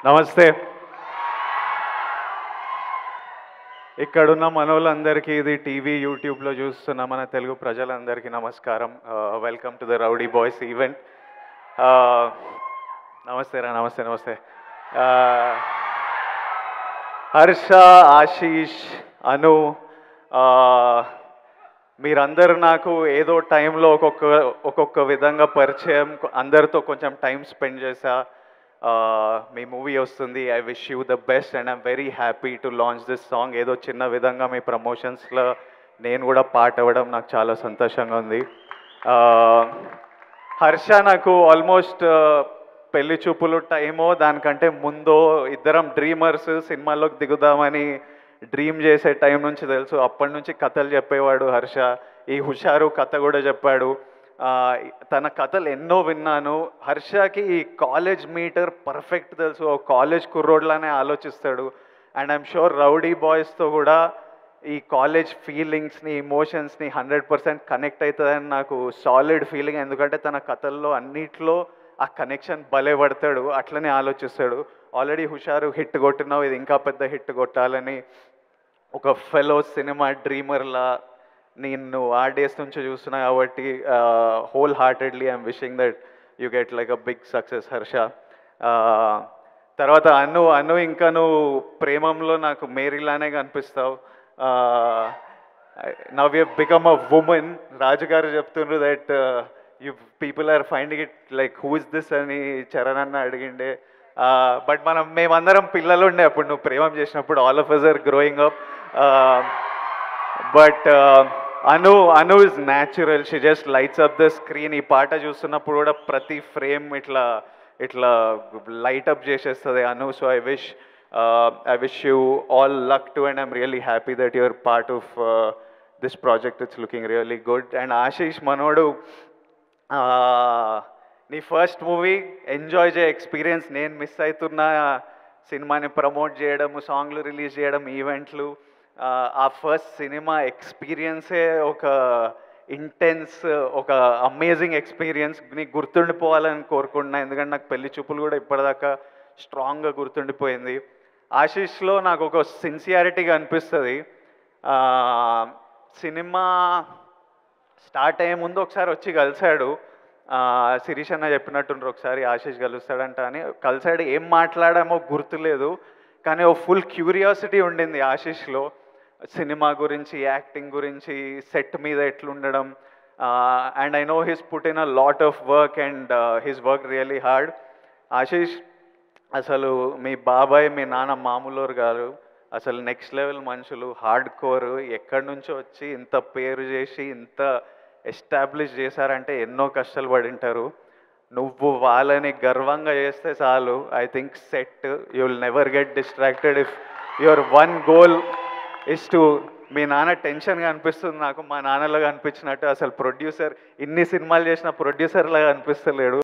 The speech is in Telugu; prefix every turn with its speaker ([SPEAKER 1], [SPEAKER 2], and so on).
[SPEAKER 1] నమస్తే ఇక్కడున్న మనోళ్ళందరికీ ఇది టీవీ యూట్యూబ్లో చూస్తున్న మన తెలుగు ప్రజలందరికీ నమస్కారం welcome to the Rowdy Boys event నమస్తే రా నమస్తే నమస్తే Uh, హర్ష ఆశీష్ అను uh, మీరందరూ నాకు ఏదో టైంలో ఒక్కొక్క ఒక్కొక్క విధంగా పరిచయం అందరితో కొంచెం టైం స్పెండ్ చేశా Uh, మీ మూవీ వస్తుంది I wish you the best and I'm very happy to launch this song ఏదో చిన్న విధంగా మీ ప్రమోషన్స్లో నేను కూడా పాట అవ్వడం నాకు చాలా సంతోషంగా ఉంది Uh, హర్ష నాకు ఆల్మోస్ట్ పెళ్లి చూపులు టైమో దానికంటే ముందో ఇద్దరం డ్రీమర్స్ సినిమాల్లోకి దిగుదామని డ్రీమ్ చేసే టైం నుంచి తెలుసు అప్పటి నుంచి కథలు చెప్పేవాడు హర్ష ఈ హుషారు కథ కూడా చెప్పాడు ఆ, తన కథలు ఎన్నో విన్నాను హర్షకి ఈ కాలేజ్ మీటర్ పర్ఫెక్ట్ తెలుసు ఓ కాలేజ్ కుర్రోడ్లానే ఆలోచిస్తాడు అండ్ ఐఎమ్ షూర్ రౌడీ బాయ్స్తో కూడా ఈ కాలేజ్ ఫీలింగ్స్ని ఇమోషన్స్ని హండ్రెడ్ పర్సెంట్ కనెక్ట్ అవుతుందని నాకు సాలిడ్ ఫీలింగ్ ఎందుకంటే తన కథల్లో అన్నిట్లో ఆ కనెక్షన్ భలే పడతాడు అట్లనే ఆలోచిస్తాడు ఆల్రెడీ హుషారు హిట్ కొట్టినావు ఇది ఇంకా పెద్ద హిట్ కొట్టాలని ఒక ఫెలో సినిమా డ్రీమర్లా నేను ఆ డేస్ నుంచి చూస్తున్నా కాబట్టి wholeheartedly I'm wishing that you get like a big success Harsha తర్వాత అను అను ఇంకా నువ్వు ప్రేమంలో నాకు మేరీలానే కనిపిస్తావు now you become a woman Raju గారు చెప్తుండ్రు that you people are finding it like who is this అని చరణ్ అన్న అడిగిండే బట్ మనం మేమందరం పిల్లలు ఉండే అప్పుడు నువ్వు ప్రేమం చేసినప్పుడు all of us are growing up but Anu Anu is natural she just lights up the screen ఈ పాట చూస్తున్నప్పుడు కూడా ప్రతి ఫ్రేమ్ ఇట్లా ఇట్లా లైట్ అప్ చేసేస్తుంది Anu so I wish I wish you all luck too and I'm really happy that your part of this project it's looking really good and Ashish మనోడు ఆ, నీ ఫస్ట్ మూవీ ఎంజాయ్ చేయ ఎక్స్పీరియన్స్ నేను మిస్ అవుతున్న సినిమాని ప్రమోట్ చేయడము సాంగ్లు రిలీజ్ చేయడం ఈవెంట్లు ఆ, ఆ ఫస్ట్ సినిమా ఎక్స్పీరియన్సే ఒక ఇంటెన్స్ ఒక అమేజింగ్ ఎక్స్పీరియన్స్ నీకు గుర్తుండిపోవాలని కోరుకుంటున్నా ఎందుకంటే నాకు పెళ్లి చూపులు కూడా ఇప్పటిదాకా స్ట్రాంగ్గా గుర్తుండిపోయింది ఆశీష్లో నాకు ఒక సిన్సియారిటీగా అనిపిస్తుంది ఆ, సినిమా స్టార్ట్ అయ్యే ముందు ఒకసారి వచ్చి కలిశాడు ఆ, శిరీష్ అన్న చెప్పినట్టుండ్రు ఒకసారి ఆశీష్ కలుస్తాడంట అని కలిసాడు ఏం మాట్లాడామో గుర్తులేదు కానీ ఓ ఫుల్ క్యూరియాసిటీ ఉండింది ఆశీష్లో సినిమా గురించి యాక్టింగ్ గురించి సెట్ మీద ఎట్లుండడం and I know his put in a lot of work and his work really hard Ashish అసలు మీ బాబాయ్ మీ నాన్న మామూలు గారు అసలు నెక్స్ట్ లెవెల్ మనుషులు హార్డ్ కోర్ ఎక్కడి నుంచో వచ్చి ఇంత పేరు చేసి ఇంత ఎస్టాబ్లిష్ చేశారంటే ఎన్నో కష్టాలు పడి ఉంటారు నువ్వు వాళ్ళని గర్వంగా చేస్తే చాలు I think set you will never get distracted if your one goal is to మీ నాన్న టెన్షన్గా అనిపిస్తుంది నాకు మా నాన్నలాగా అనిపించినట్టు అసలు ప్రొడ్యూసర్ ఇన్ని సినిమాలు చేసిన ప్రొడ్యూసర్ లాగా అనిపిస్తలేడు